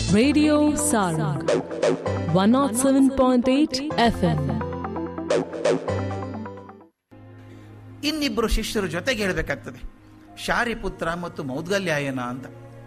Radio Sarang 107.8 FM. ಇನ್ನಿಬ್ಬರು ಶಿಷ್ಯರು ಜೊತೆಗೆ ಹೇಳಬೇಕಾಗ್ತದೆ ಶಾರಿಪುತ್ರ ಮತ್ತು ಮೌದ್ಗಲ್ಯಾಯನ ಅಂತ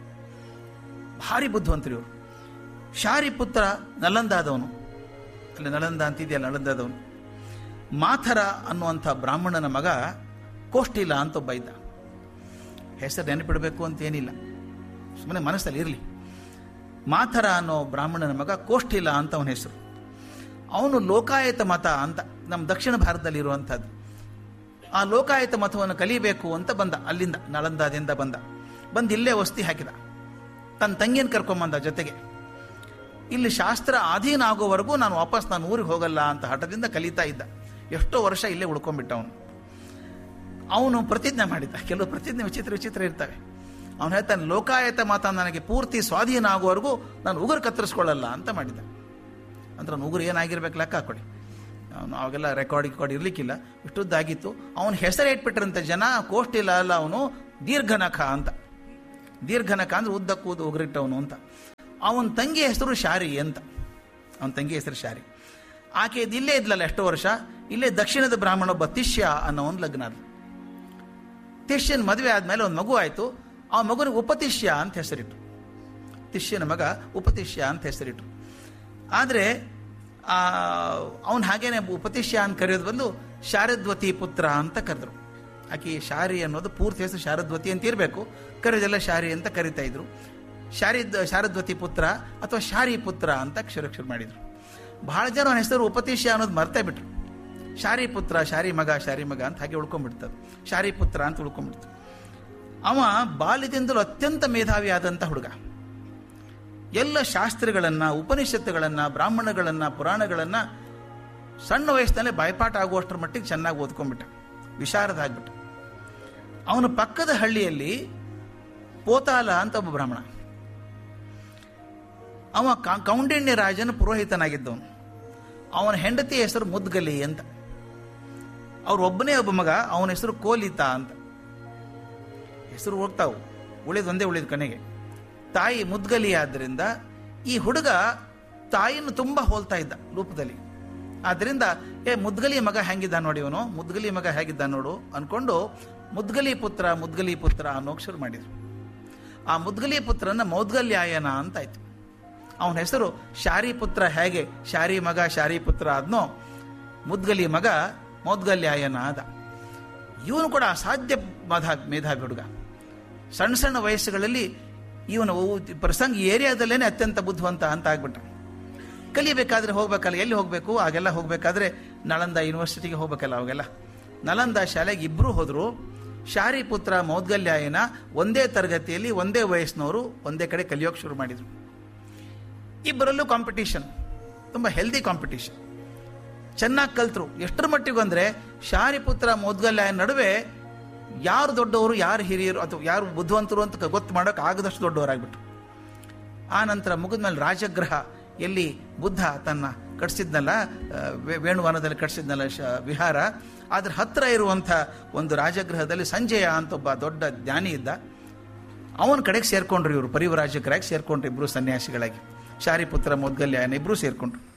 ಭಾರಿ ಬುದ್ಧಿವಂತರು ಇವರು ಶಾರಿಪುತ್ರ ನಲಂದಾದವನು ಅಲ್ಲಿ ನಲಂದ ಅಂತಿದೆಯಲ್ಲ ನಲಂದಾದವನು ಮಾಥರ ಅನ್ನುವಂಥ ಬ್ರಾಹ್ಮಣನ ಮಗ ಕೋಷ್ಟಿಲ ಅಂತ ಒಬ್ಬ ಇದ್ದ ಹೆಸರು ನೆನಪಿಡಬೇಕು ಅಂತ ಏನಿಲ್ಲ ಸುಮ್ಮನೆ ಮನಸ್ಸಲ್ಲಿ ಇರಲಿ ಮಾಥರ ಅನ್ನೋ ಬ್ರಾಹ್ಮಣನ ಮಗ ಕೋಷ್ಟಿಲ ಅಂತ ಅವನ ಹೆಸರು ಅವನು ಲೋಕಾಯತ ಮತ ಅಂತ ನಮ್ಮ ದಕ್ಷಿಣ ಭಾರತದಲ್ಲಿ ಇರುವಂಥದ್ದು ಆ ಲೋಕಾಯತ ಮತವನ್ನು ಕಲಿಬೇಕು ಅಂತ ಬಂದ ಅಲ್ಲಿಂದ ನಳಂದಾದಿಂದ ಬಂದ ಬಂದು ಇಲ್ಲೇ ವಸ್ತಿ ಹಾಕಿದ ತನ್ನ ತಂಗಿಯನ್ನು ಕರ್ಕೊಂಬಂದ ಜೊತೆಗೆ ಇಲ್ಲಿ ಶಾಸ್ತ್ರ ಅಧೀನ ಆಗೋವರೆಗೂ ನಾನು ವಾಪಸ್ ನಾನು ಊರಿಗೆ ಹೋಗಲ್ಲ ಅಂತ ಹಠದಿಂದ ಕಲಿತಾ ಇದ್ದ ಎಷ್ಟೋ ವರ್ಷ ಇಲ್ಲೇ ಉಳ್ಕೊಂಡ್ಬಿಟ್ಟ ಅವನು ಅವನು ಪ್ರತಿಜ್ಞೆ ಮಾಡಿದ್ದ ಕೆಲವು ಪ್ರತಿಜ್ಞೆ ವಿಚಿತ್ರ ವಿಚಿತ್ರ ಇರ್ತವೆ ಅವನು ಹೇಳ್ತಾನೆ ಲೋಕಾಯತ ಮಾತ ನನಗೆ ಪೂರ್ತಿ ಸ್ವಾಧೀನ ಆಗುವವರೆಗೂ ನಾನು ಉಗುರು ಕತ್ತರಿಸ್ಕೊಳ್ಳಲ್ಲ ಅಂತ ಮಾಡಿದ್ದ ಅಂದ್ರೆ ಅವ್ನು ಉಗುರು ಏನಾಗಿರ್ಬೇಕು ಲೆಕ್ಕ ಹಾಕೊಳ್ಳಿ ಅವನು ಅವಾಗೆಲ್ಲ ರೆಕಾರ್ಡ್ ಗಿಕಾರ್ಡ್ ಇರ್ಲಿಕ್ಕಿಲ್ಲ ಇಷ್ಟುದ್ದಾಗಿತ್ತು ಅವನ ಹೆಸರು ಇಟ್ಬಿಟ್ರಂತೆ ಜನ ಕೋಷ್ಟಿಲ್ಲ ಅಲ್ಲ ಅವನು ದೀರ್ಘನಖ ಅಂತ ದೀರ್ಘನಖ ಅಂದ್ರೆ ಉದ್ದ ಕೂದು ಉಗುರಿಟ್ಟವನು ಅಂತ ಅವನ ತಂಗಿ ಹೆಸರು ಶಾರಿ ಅಂತ ಅವನ ತಂಗಿ ಹೆಸರು ಶಾರಿ ಆಕೆ ಇದು ಇಲ್ಲೇ ಇದ್ಲಲ್ಲ ಎಷ್ಟೋ ವರ್ಷ ಇಲ್ಲೇ ದಕ್ಷಿಣದ ಬ್ರಾಹ್ಮಣ ಒಬ್ಬ ತಿಷ್ಯ ಅನ್ನೋ ಒಂದು ಲಗ್ನ ಅದು ತಿಷ್ಯನ ಮದುವೆ ಆದಮೇಲೆ ಒಂದು ಮಗು ಆಯಿತು ಆ ಮಗುನಿಗೆ ಉಪತಿಷ್ಯ ಅಂತ ಹೆಸರಿಟ್ಟು ತಿಷ್ಯನ ಮಗ ಉಪತಿಷ್ಯ ಅಂತ ಹೆಸರಿಟ್ಟು ಆದರೆ ಅವನು ಹಾಗೇನೆ ಉಪತಿಷ್ಯ ಅಂತ ಕರೆಯೋದು ಬದಲು ಶಾರದ್ವತಿ ಪುತ್ರ ಅಂತ ಕರೆದ್ರು ಆಕೆ ಶಾರಿ ಅನ್ನೋದು ಪೂರ್ತಿ ಹೆಸರು ಶಾರದ್ವತಿ ಅಂತ ಇರಬೇಕು ಕರೆಯೋದೆಲ್ಲ ಶಾರಿ ಅಂತ ಕರಿತಾ ಇದ್ರು ಶಾರಿದ್ ಶಾರದ್ವತಿ ಪುತ್ರ ಅಥವಾ ಶಾರಿ ಪುತ್ರ ಅಂತ ಅಕ್ಷರಕ್ಷರ ಮಾಡಿದ್ರು ಬಹಳ ಜನ ಅವನ ಹೆಸರು ಉಪತಿಷ್ಯ ಅನ್ನೋದು ಮರ್ತೇ ಬಿಟ್ರು ಶಾರಿ ಪುತ್ರ ಶಾರಿ ಮಗ ಶಾರಿ ಮಗ ಅಂತ ಹಾಗೆ ಉಳ್ಕೊಂಡ್ಬಿಡ್ತದೆ ಶಾರಿ ಪುತ್ರ ಅಂತ ಉಳ್ಕೊಂಡ್ಬಿಡ್ತು ಅವ ಬಾಲ್ಯದಿಂದಲೂ ಅತ್ಯಂತ ಮೇಧಾವಿ ಆದಂಥ ಹುಡುಗ ಎಲ್ಲ ಶಾಸ್ತ್ರಗಳನ್ನು ಉಪನಿಷತ್ತುಗಳನ್ನು ಬ್ರಾಹ್ಮಣಗಳನ್ನು ಪುರಾಣಗಳನ್ನು ಸಣ್ಣ ವಯಸ್ಸಿನಲ್ಲೇ ಬಾಯ್ಪಾಠ ಆಗುವಷ್ಟರ ಮಟ್ಟಿಗೆ ಚೆನ್ನಾಗಿ ಓದ್ಕೊಂಡ್ಬಿಟ್ಟ ವಿಶಾರದ ಆಗ್ಬಿಟ್ಟ ಅವನ ಪಕ್ಕದ ಹಳ್ಳಿಯಲ್ಲಿ ಪೋತಾಲ ಅಂತ ಒಬ್ಬ ಬ್ರಾಹ್ಮಣ ಅವ ಕಾ- ಕೌಂಡಿನ್ಯ ರಾಜನ ಪುರೋಹಿತನಾಗಿದ್ದವನು ಅವನ ಹೆಂಡತಿ ಹೆಸರು ಮುದ್ಗಲಿ ಅಂತ ಅವ್ರ ಒಬ್ಬನೇ ಒಬ್ಬ ಮಗ ಅವನ ಹೆಸರು ಕೋಲಿತ ಅಂತ ಹೆಸರು ಹೋಗ್ತಾವು ಉಳಿದೊಂದೇ ಉಳಿದ ಕನೆಗೆ ತಾಯಿ ಮುದ್ಗಲಿ ಆದ್ದರಿಂದ ಈ ಹುಡುಗ ತಾಯಿಯನ್ನು ತುಂಬಾ ಹೋಲ್ತಾ ಇದ್ದ ರೂಪದಲ್ಲಿ ಆದ್ರಿಂದ ಏ ಮುದ್ಗಲಿ ಮಗ ಹೆಂಗಿದ್ದ ನೋಡಿ ಇವನು ಮುದ್ಗಲಿ ಮಗ ಹೇಗಿದ್ದ ನೋಡು ಅನ್ಕೊಂಡು ಮುದ್ಗಲಿ ಪುತ್ರ ಮುದ್ಗಲಿ ಪುತ್ರ ಅನ್ನೋಕ್ ಶುರು ಮಾಡಿದ್ರು ಆ ಮುದ್ಗಲಿ ಪುತ್ರನ ಮೌದ್ಗಲ್ಯಾಯನ ಅಂತ ಆಯ್ತು ಅವನ ಹೆಸರು ಶಾರಿ ಪುತ್ರ ಹೇಗೆ ಶಾರಿ ಮಗ ಶಾರಿ ಪುತ್ರ ಆದ್ನೋ ಮುದ್ಗಲಿ ಮಗ ಮೌದ್ಗಲ್ಯಾಯನ ಆದ ಇವನು ಕೂಡ ಅಸಾಧ್ಯ ಮಧಾ ಮೇಧಾವಿ ಹುಡುಗ ಸಣ್ಣ ಸಣ್ಣ ವಯಸ್ಸುಗಳಲ್ಲಿ ಇವನು ಪ್ರಸಂಗ ಏರಿಯಾದಲ್ಲೇನೆ ಅತ್ಯಂತ ಬುದ್ಧಿವಂತ ಅಂತ ಆಗ್ಬಿಟ್ಟ ಕಲಿಬೇಕಾದ್ರೆ ಹೋಗ್ಬೇಕಲ್ಲ ಎಲ್ಲಿ ಹೋಗಬೇಕು ಆಗೆಲ್ಲ ಹೋಗಬೇಕಾದ್ರೆ ನಳಂದ ಯೂನಿವರ್ಸಿಟಿಗೆ ಹೋಗ್ಬೇಕಲ್ಲ ಅವಾಗೆಲ್ಲ ನಳಂದ ಶಾಲೆಗೆ ಇಬ್ಬರು ಹೋದರು ಶಾರಿ ಪುತ್ರ ಮೌದ್ಗಲ್ಯಾಯನ ಒಂದೇ ತರಗತಿಯಲ್ಲಿ ಒಂದೇ ವಯಸ್ಸಿನವರು ಒಂದೇ ಕಡೆ ಕಲಿಯೋಕೆ ಶುರು ಮಾಡಿದರು ಇಬ್ಬರಲ್ಲೂ ಕಾಂಪಿಟಿಷನ್ ತುಂಬ ಹೆಲ್ದಿ ಕಾಂಪಿಟಿಷನ್ ಚೆನ್ನಾಗಿ ಕಲ್ತರು ಎಷ್ಟರ ಮಟ್ಟಿಗೆ ಅಂದರೆ ಶಾರಿಪುತ್ರ ಮೌದ್ಗಲ್ಯಾಯನ ನಡುವೆ ಯಾರು ದೊಡ್ಡವರು ಯಾರು ಹಿರಿಯರು ಅಥವಾ ಯಾರು ಬುದ್ಧಿವಂತರು ಅಂತ ಗೊತ್ತು ಮಾಡೋಕೆ ಆಗದಷ್ಟು ದೊಡ್ಡವರಾಗ್ಬಿಟ್ರು ಆ ನಂತರ ಮುಗಿದ್ಮೇಲೆ ರಾಜಗೃಹ ಎಲ್ಲಿ ಬುದ್ಧ ತನ್ನ ಕಟ್ಸಿದ್ನಲ್ಲ ಆ, ವೇ- ವೇಣುವನದಲ್ಲಿ ಕಟ್ಸಿದ್ನಲ್ಲ ಶ ವಿಹಾರ ಅದ್ರ ಹತ್ರ ಇರುವಂಥ ಒಂದು ರಾಜಗೃಹದಲ್ಲಿ ಸಂಜಯ ಅಂತ ಒಬ್ಬ ದೊಡ್ಡ ಜ್ಞಾನಿ ಇದ್ದ ಅವನ ಕಡೆಗೆ ಸೇರ್ಕೊಂಡ್ರು ಇವರು ಪರಿವರಾಜಕರಾಗಿ ಸೇರ್ಕೊಂಡ್ರು ಇಬ್ರು ಸನ್ಯಾಸಿಗಳಾಗಿ ಶಾರಿಪುತ್ರ ಮೊದ್ಗಲ್ಯಾಯನ ಇಬ್ರು ಸೇರ್ಕೊಂಡ್ರು